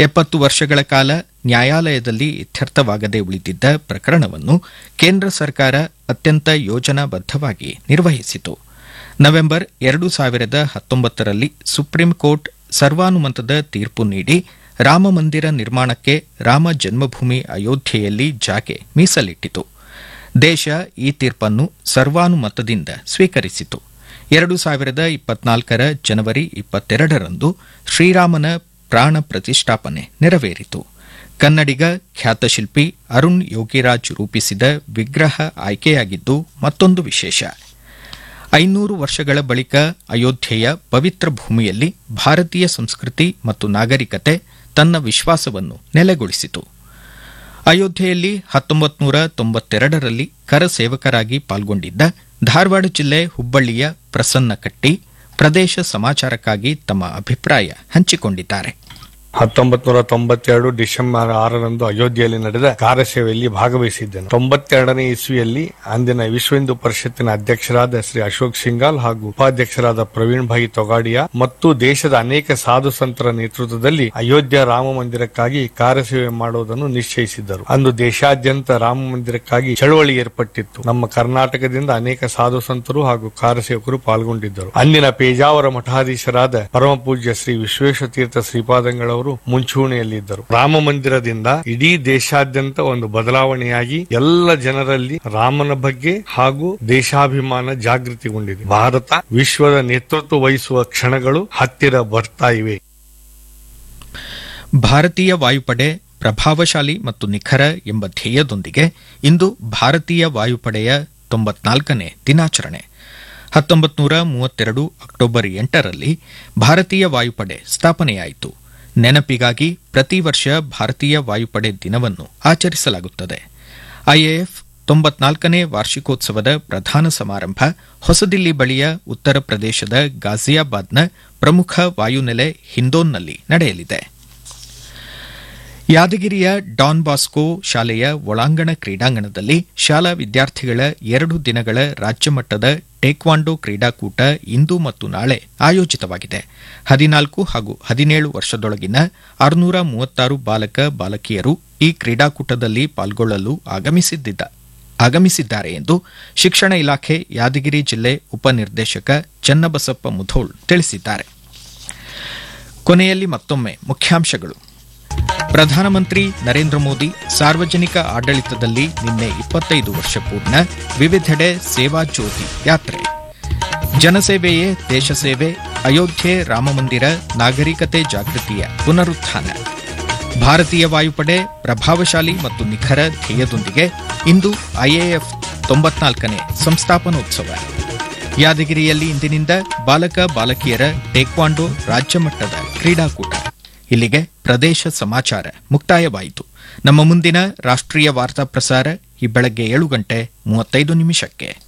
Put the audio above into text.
ಎಪ್ಪತ್ತು ವರ್ಷಗಳ ಕಾಲ ನ್ಯಾಯಾಲಯದಲ್ಲಿ ಇತ್ಯರ್ಥವಾಗದೆ ಉಳಿದಿದ್ದ ಪ್ರಕರಣವನ್ನು ಕೇಂದ್ರ ಸರ್ಕಾರ ಅತ್ಯಂತ ಯೋಜನಾಬದ್ದವಾಗಿ ನಿರ್ವಹಿಸಿತು ನವೆಂಬರ್ ಎರಡು ಸಾವಿರದ ಹತ್ತೊಂಬತ್ತರಲ್ಲಿ ಸುಪ್ರೀಂ ಕೋರ್ಟ್ ಸರ್ವಾನುಮತದ ತೀರ್ಪು ನೀಡಿ ರಾಮ ಮಂದಿರ ನಿರ್ಮಾಣಕ್ಕೆ ರಾಮ ಜನ್ಮಭೂಮಿ ಅಯೋಧ್ಯೆಯಲ್ಲಿ ಜಾಗೆ ಮೀಸಲಿಟ್ಟಿತು ದೇಶ ಈ ತೀರ್ಪನ್ನು ಸರ್ವಾನುಮತದಿಂದ ಸ್ವೀಕರಿಸಿತು ಎರಡು ಸಾವಿರದ ಇಪ್ಪತ್ನಾಲ್ಕರ ಜನವರಿ ಇಪ್ಪತ್ತೆರಡರಂದು ಶ್ರೀರಾಮನ ಪ್ರಾಣ ಪ್ರತಿಷ್ಠಾಪನೆ ನೆರವೇರಿತು ಕನ್ನಡಿಗ ಖ್ಯಾತ ಶಿಲ್ಪಿ ಅರುಣ್ ಯೋಗಿರಾಜ್ ರೂಪಿಸಿದ ವಿಗ್ರಹ ಆಯ್ಕೆಯಾಗಿದ್ದು ಮತ್ತೊಂದು ವಿಶೇಷ ಐನೂರು ವರ್ಷಗಳ ಬಳಿಕ ಅಯೋಧ್ಯೆಯ ಪವಿತ್ರ ಭೂಮಿಯಲ್ಲಿ ಭಾರತೀಯ ಸಂಸ್ಕೃತಿ ಮತ್ತು ನಾಗರಿಕತೆ ತನ್ನ ವಿಶ್ವಾಸವನ್ನು ನೆಲೆಗೊಳಿಸಿತು ಅಯೋಧ್ಯೆಯಲ್ಲಿ ಹತ್ತೊಂಬತ್ತು ನೂರ ತೊಂಬತ್ತೆರಡರಲ್ಲಿ ಕರಸೇವಕರಾಗಿ ಪಾಲ್ಗೊಂಡಿದ್ದ ಧಾರವಾಡ ಜಿಲ್ಲೆ ಹುಬ್ಬಳ್ಳಿಯ ಪ್ರಸನ್ನ ಕಟ್ಟಿ ಪ್ರದೇಶ ಸಮಾಚಾರಕ್ಕಾಗಿ ತಮ್ಮ ಅಭಿಪ್ರಾಯ ಹಂಚಿಕೊಂಡಿದ್ದಾರೆ ಹತ್ತೊಂಬತ್ ನೂರ ತೊಂಬತ್ತೆರಡು ಡಿಸೆಂಬರ್ ಆರರಂದು ಅಯೋಧ್ಯೆಯಲ್ಲಿ ನಡೆದ ಕಾರ್ಯಸೇವೆಯಲ್ಲಿ ಭಾಗವಹಿಸಿದ್ದೆನು ತೊಂಬತ್ತೆರಡನೇ ಇಸ್ವಿಯಲ್ಲಿ ಅಂದಿನ ವಿಶ್ವ ಹಿಂದೂ ಪರಿಷತ್ತಿನ ಅಧ್ಯಕ್ಷರಾದ ಶ್ರೀ ಅಶೋಕ್ ಸಿಂಗಾಲ್ ಹಾಗೂ ಉಪಾಧ್ಯಕ್ಷರಾದ ಪ್ರವೀಣ್ ಭಾಯಿ ತೊಗಾಡಿಯಾ ಮತ್ತು ದೇಶದ ಅನೇಕ ಸಾಧು ಸಂತರ ನೇತೃತ್ವದಲ್ಲಿ ಅಯೋಧ್ಯ ರಾಮ ಮಂದಿರಕ್ಕಾಗಿ ಕಾರ್ಯಸೇವೆ ಮಾಡುವುದನ್ನು ನಿಶ್ಚಯಿಸಿದ್ದರು ಅಂದು ದೇಶಾದ್ಯಂತ ರಾಮ ಮಂದಿರಕ್ಕಾಗಿ ಚಳವಳಿ ಏರ್ಪಟ್ಟಿತ್ತು ನಮ್ಮ ಕರ್ನಾಟಕದಿಂದ ಅನೇಕ ಸಾಧು ಸಂತರು ಹಾಗೂ ಕಾರ್ಯಸೇವಕರು ಪಾಲ್ಗೊಂಡಿದ್ದರು ಅಂದಿನ ಪೇಜಾವರ ಮಠಾಧೀಶರಾದ ಪರಮ ಪೂಜ್ಯ ಶ್ರೀ ವಿಶ್ವೇಶ್ವರ ತೀರ್ಥ ಶ್ರೀಪಾದಂಗಳವರು ಮುಂಚೂಣಿಯಲ್ಲಿದ್ದರು ರಾಮ ಮಂದಿರದಿಂದ ಇಡೀ ದೇಶಾದ್ಯಂತ ಒಂದು ಬದಲಾವಣೆಯಾಗಿ ಎಲ್ಲ ಜನರಲ್ಲಿ ರಾಮನ ಬಗ್ಗೆ ಹಾಗೂ ದೇಶಾಭಿಮಾನ ಜಾಗೃತಿಗೊಂಡಿದೆ ಭಾರತ ವಿಶ್ವದ ನೇತೃತ್ವ ವಹಿಸುವ ಕ್ಷಣಗಳು ಹತ್ತಿರ ಬರ್ತಾ ಇವೆ ಭಾರತೀಯ ವಾಯುಪಡೆ ಪ್ರಭಾವಶಾಲಿ ಮತ್ತು ನಿಖರ ಎಂಬ ಧ್ಯೇಯದೊಂದಿಗೆ ಇಂದು ಭಾರತೀಯ ವಾಯುಪಡೆಯ ತೊಂಬತ್ನಾಲ್ಕನೇ ದಿನಾಚರಣೆ ಹತ್ತೊಂಬತ್ತು ನೂರ ಮೂವತ್ತೆರಡು ಅಕ್ಟೋಬರ್ ಎಂಟರಲ್ಲಿ ಭಾರತೀಯ ವಾಯುಪಡೆ ಸ್ಥಾಪನೆಯಾಯಿತು ನೆನಪಿಗಾಗಿ ಪ್ರತಿ ವರ್ಷ ಭಾರತೀಯ ವಾಯುಪಡೆ ದಿನವನ್ನು ಆಚರಿಸಲಾಗುತ್ತದೆ ಐಎಎಫ್ ತೊಂಬತ್ನಾಲ್ಕನೇ ವಾರ್ಷಿಕೋತ್ಸವದ ಪ್ರಧಾನ ಸಮಾರಂಭ ಹೊಸದಿಲ್ಲಿ ಬಳಿಯ ಉತ್ತರ ಪ್ರದೇಶದ ಗಾಜಿಯಾಬಾದ್ನ ಪ್ರಮುಖ ವಾಯುನೆಲೆ ಹಿಂದೋನ್ನಲ್ಲಿ ನಡೆಯಲಿದೆ ಯಾದಗಿರಿಯ ಡಾನ್ ಬಾಸ್ಕೋ ಶಾಲೆಯ ಒಳಾಂಗಣ ಕ್ರೀಡಾಂಗಣದಲ್ಲಿ ಶಾಲಾ ವಿದ್ಯಾರ್ಥಿಗಳ ಎರಡು ದಿನಗಳ ರಾಜ್ಯಮಟ್ಟದ ಟೇಕ್ವಾಂಡೋ ಕ್ರೀಡಾಕೂಟ ಇಂದು ಮತ್ತು ನಾಳೆ ಆಯೋಜಿತವಾಗಿದೆ ಹದಿನಾಲ್ಕು ಹಾಗೂ ಹದಿನೇಳು ವರ್ಷದೊಳಗಿನ ಆರುನೂರ ಮೂವತ್ತಾರು ಬಾಲಕ ಬಾಲಕಿಯರು ಈ ಕ್ರೀಡಾಕೂಟದಲ್ಲಿ ಪಾಲ್ಗೊಳ್ಳಲು ಆಗಮಿಸಿದ್ದ ಆಗಮಿಸಿದ್ದಾರೆ ಎಂದು ಶಿಕ್ಷಣ ಇಲಾಖೆ ಯಾದಗಿರಿ ಜಿಲ್ಲೆ ಉಪನಿರ್ದೇಶಕ ಚನ್ನಬಸಪ್ಪ ಮುಧೋಳ್ ತಿಳಿಸಿದ್ದಾರೆ ಕೊನೆಯಲ್ಲಿ ಮತ್ತೊಮ್ಮೆ ಮುಖ್ಯಾಂಶಗಳು ಪ್ರಧಾನಮಂತ್ರಿ ನರೇಂದ್ರ ಮೋದಿ ಸಾರ್ವಜನಿಕ ಆಡಳಿತದಲ್ಲಿ ನಿನ್ನೆ ಇಪ್ಪತ್ತೈದು ವರ್ಷ ಪೂರ್ಣ ವಿವಿಧೆಡೆ ಸೇವಾ ಜ್ಯೋತಿ ಯಾತ್ರೆ ಜನಸೇವೆಯೇ ದೇಶ ಸೇವೆ ಅಯೋಧ್ಯೆ ರಾಮಮಂದಿರ ನಾಗರಿಕತೆ ಜಾಗೃತಿಯ ಪುನರುತ್ಥಾನ ಭಾರತೀಯ ವಾಯುಪಡೆ ಪ್ರಭಾವಶಾಲಿ ಮತ್ತು ನಿಖರ ಧ್ಯೇಯದೊಂದಿಗೆ ಇಂದು ಐಎಎಫ್ ತೊಂಬತ್ನಾಲ್ಕನೇ ಸಂಸ್ಥಾಪನೋತ್ಸವ ಯಾದಗಿರಿಯಲ್ಲಿ ಇಂದಿನಿಂದ ಬಾಲಕ ಬಾಲಕಿಯರ ಟೇಕ್ವಾಂಡೋ ರಾಜ್ಯಮಟ್ಟದ ಕ್ರೀಡಾಕೂಟ ಇಲ್ಲಿಗೆ ಪ್ರದೇಶ ಸಮಾಚಾರ ಮುಕ್ತಾಯವಾಯಿತು ನಮ್ಮ ಮುಂದಿನ ರಾಷ್ಟ್ರೀಯ ವಾರ್ತಾ ಪ್ರಸಾರ ಈ ಬೆಳಗ್ಗೆ ಏಳು ಗಂಟೆ ಮೂವತ್ತೈದು ನಿಮಿಷಕ್ಕೆ